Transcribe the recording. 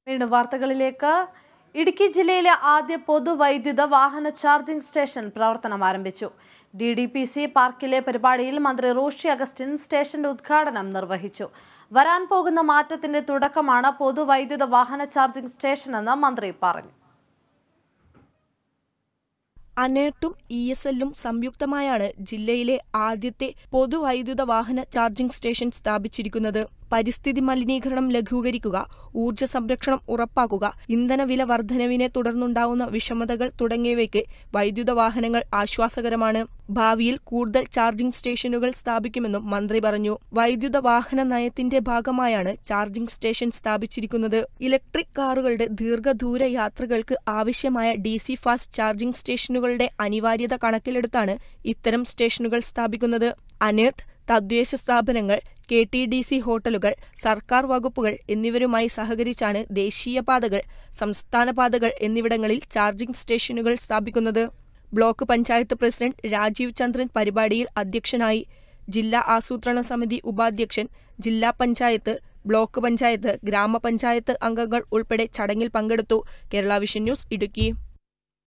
വീണ്ടും വാർത്തകളിലേക്ക് ഇടുക്കി ജില്ലയിലെ ആദ്യ പൊതുവൈദ്യുത വാഹന ചാർജിംഗ് സ്റ്റേഷൻ പ്രവർത്തനം ആരംഭിച്ചു ഡി ഡി പി സി പാർക്കിലെ പരിപാടിയിൽ മന്ത്രി റോഷി അഗസ്റ്റിൻ സ്റ്റേഷന്റെ ഉദ്ഘാടനം നിർവഹിച്ചു വരാൻ പോകുന്ന മാറ്റത്തിന്റെ തുടക്കമാണ് പൊതുവൈദ്യുത വാഹന ചാർജിംഗ് സ്റ്റേഷൻ എന്ന് മന്ത്രി പറഞ്ഞു അനേർട്ടും ഇ എസ് എല്ലും സംയുക്തമായാണ് ജില്ലയിലെ ആദ്യത്തെ പൊതുവൈദ്യുത വാഹന ചാർജിംഗ് സ്റ്റേഷൻ സ്ഥാപിച്ചിരിക്കുന്നത് പരിസ്ഥിതി മലിനീകരണം ലഘൂകരിക്കുക ഊർജ്ജ സംരക്ഷണം ഉറപ്പാക്കുക ഇന്ധനവില വർധനവിനെ തുടർന്നുണ്ടാവുന്ന വിഷമതകൾ തുടങ്ങിയവയ്ക്ക് വൈദ്യുത വാഹനങ്ങൾ ആശ്വാസകരമാണ് ഭാവിയിൽ കൂടുതൽ ചാർജിംഗ് സ്റ്റേഷനുകൾ സ്ഥാപിക്കുമെന്നും മന്ത്രി പറഞ്ഞു വൈദ്യുത വാഹന നയത്തിന്റെ ഭാഗമായാണ് ചാർജിംഗ് സ്റ്റേഷൻ സ്ഥാപിച്ചിരിക്കുന്നത് ഇലക്ട്രിക് കാറുകളുടെ ദീർഘദൂര യാത്രകൾക്ക് ആവശ്യമായ ഡി സി ഫാസ്റ്റ് ചാർജിംഗ് സ്റ്റേഷനുകളുടെ അനിവാര്യത കണക്കിലെടുത്താണ് ഇത്തരം സ്റ്റേഷനുകൾ സ്ഥാപിക്കുന്നത് അനേർട്ട് തദ്ദേശ സ്ഥാപനങ്ങൾ കെ ടി ഡി സി ഹോട്ടലുകൾ സർക്കാർ വകുപ്പുകൾ എന്നിവരുമായി സഹകരിച്ചാണ് ദേശീയ പാതകൾ സംസ്ഥാന പാതകൾ എന്നിവിടങ്ങളിൽ ചാർജിംഗ് സ്റ്റേഷനുകൾ സ്ഥാപിക്കുന്നത് ബ്ലോക്ക് പഞ്ചായത്ത് പ്രസിഡന്റ് രാജീവ് ചന്ദ്രൻ പരിപാടിയിൽ അധ്യക്ഷനായി ജില്ലാ ആസൂത്രണ സമിതി ഉപാധ്യക്ഷൻ ജില്ലാ പഞ്ചായത്ത് ബ്ലോക്ക് പഞ്ചായത്ത് ഗ്രാമപഞ്ചായത്ത് അംഗങ്ങൾ ഉൾപ്പെടെ ചടങ്ങിൽ പങ്കെടുത്തു കേരള വിഷൻ ന്യൂസ് ഇടുക്കി